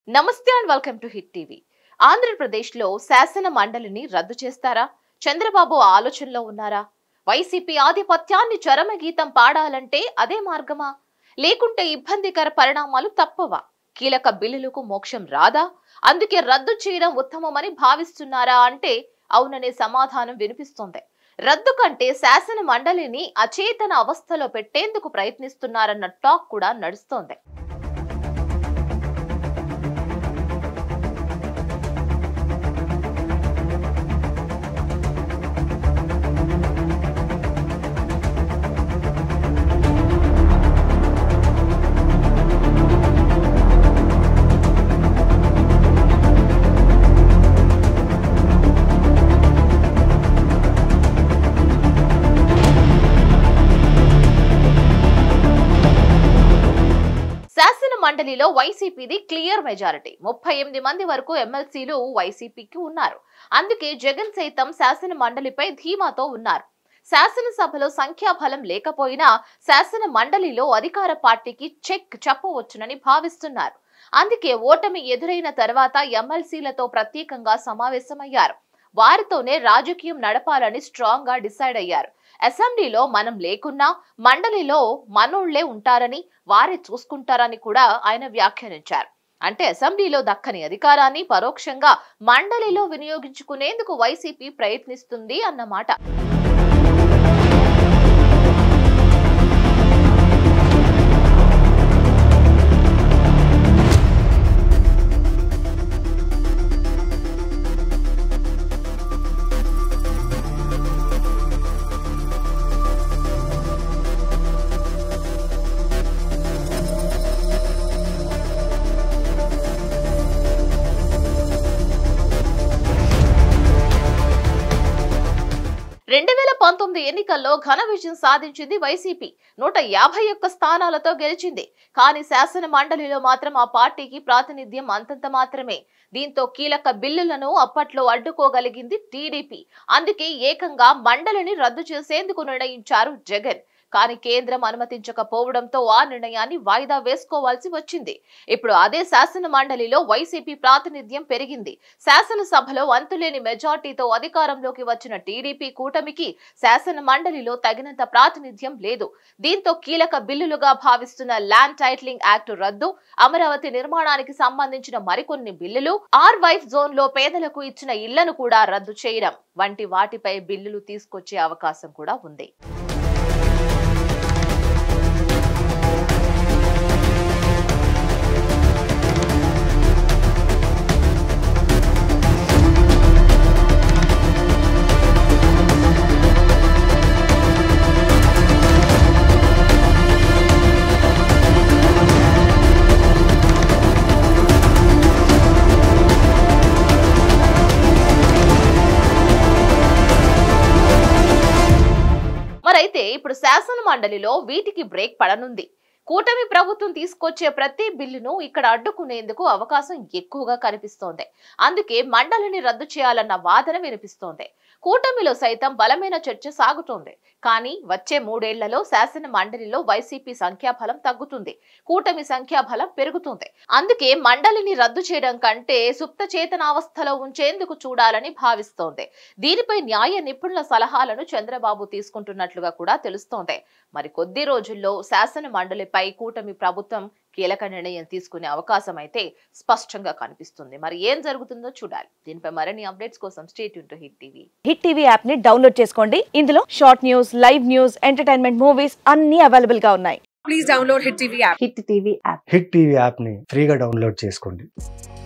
నమస్తే and welcome to hit TV ఆంధ్రప్రదేశ్లో శాసన మండలిని రద్దు చేస్తారా చంద్రబాబు ఆలోచనలో ఉన్నారా వైసీపీ ఆధిపత్యాన్ని చరమగీతం పాడాలంటే అదే మార్గమా లేకుంటే ఇబ్బందికర పరిణామాలు తప్పవా కీలక బిల్లులకు మోక్షం రాదా అందుకే రద్దు చేయడం ఉత్తమమని భావిస్తున్నారా అంటే అవుననే సమాధానం వినిపిస్తోంది రద్దు కంటే శాసన మండలిని అచేతన అవస్థలో పెట్టేందుకు ప్రయత్నిస్తున్నారన్న టాక్ కూడా నడుస్తోంది శాసన మండలిలో వైసీపీది క్లియర్ మెజారిటీ ముప్పై ఎనిమిది మంది వరకు ఎమ్మెల్సీలు వైసీపీకి ఉన్నారు అందుకే జగన్ సైతం శాసన మండలిపై ధీమాతో ఉన్నారు శాసనసభలో సంఖ్యాబలం లేకపోయినా శాసన మండలిలో అధికార పార్టీకి చెక్ చెప్పవచ్చునని భావిస్తున్నారు అందుకే ఓటమి ఎదురైన తర్వాత ఎమ్మెల్సీలతో ప్రత్యేకంగా సమావేశమయ్యారు వారితోనే రాజకీయం నడపాలని స్ట్రాంగ్ గా డిసైడ్ అయ్యారు అసెంబ్లీలో మనం లేకున్నా మండలిలో మనోళ్లే ఉంటారని వారే చూసుకుంటారని కూడా ఆయన వ్యాఖ్యానించారు అంటే అసెంబ్లీలో దక్కని అధికారాన్ని పరోక్షంగా మండలిలో వినియోగించుకునేందుకు వైసీపీ ప్రయత్నిస్తుంది అన్నమాట రెండు వేల పంతొమ్మిది ఎన్నికల్లో ఘన విజయం సాధించింది వైసీపీ నూట యాభై ఒక్క స్థానాలతో గెలిచింది కానీ శాసన మండలిలో మాత్రం ఆ పార్టీకి ప్రాతినిధ్యం అంతంత మాత్రమే దీంతో కీలక బిల్లులను అప్పట్లో అడ్డుకోగలిగింది టీడీపీ అందుకే ఏకంగా మండలిని రద్దు చేసేందుకు నిర్ణయించారు జగన్ కానీ కేంద్రం అనుమతించకపోవడంతో ఆ నిర్ణయాన్ని వాయిదా వేసుకోవాల్సి వచ్చింది ఇప్పుడు అదే శాసన మండలిలో వైసీపీ ప్రాతినిధ్యం పెరిగింది శాసనసభలో అంతులేని మెజార్టీతో అధికారంలోకి వచ్చిన టీడీపీ కూటమికి శాసన మండలిలో తగినంత ప్రాతినిధ్యం లేదు దీంతో కీలక బిల్లులుగా భావిస్తున్న ల్యాండ్ టైటిలింగ్ యాక్ట్ రద్దు అమరావతి నిర్మాణానికి సంబంధించిన మరికొన్ని బిల్లులు ఆర్ వైఫ్ జోన్ లో పేదలకు ఇచ్చిన ఇళ్లను కూడా రద్దు చేయడం వంటి వాటిపై బిల్లులు తీసుకొచ్చే అవకాశం కూడా ఉంది మరైతే ఇప్పుడు శాసన మండలిలో వీటికి బ్రేక్ పడనుంది కూటమి ప్రభుత్వం తీసుకొచ్చే ప్రతి బిల్లును ఇక్కడ అడ్డుకునేందుకు అవకాశం ఎక్కువగా కనిపిస్తోంది అందుకే మండలిని రద్దు చేయాలన్న వాదన వినిపిస్తోంది కూటమిలో సైతం బలమైన చర్చ సాగుతోంది కానీ వచ్చే మూడేళ్లలో శాసన మండలిలో వైసీపీ సంఖ్యాబలం తగ్గుతుంది కూటమి సంఖ్యాబలం పెరుగుతుంది అందుకే మండలిని రద్దు చేయడం కంటే సుప్త చేతనావస్థలో ఉంచేందుకు చూడాలని భావిస్తోంది దీనిపై న్యాయ నిపుణుల సలహాలను చంద్రబాబు తీసుకుంటున్నట్లుగా కూడా తెలుస్తోంది మరి కొద్ది రోజుల్లో శాసన మండలిపై కూటమి ప్రభుత్వం కీలక నిర్ణయం తీసుకునే అవకాశం అయితే స్పష్టంగా కనిపిస్తుంది మరి ఏం జరుగుతుందో చూడాలి దీనిపై మరిన్ని అప్డేట్స్ కోసం state to hit TV hit TV app ని డౌన్లోడ్ చేసుకోండి ఇందులో short news live news entertainment movies అన్ని అవైలబుల్ గా ఉన్నాయి please download Hit TV app. Hit TV app hit TV యాప్ని ఫ్రీగా డౌన్లోడ్ చేసుకోండి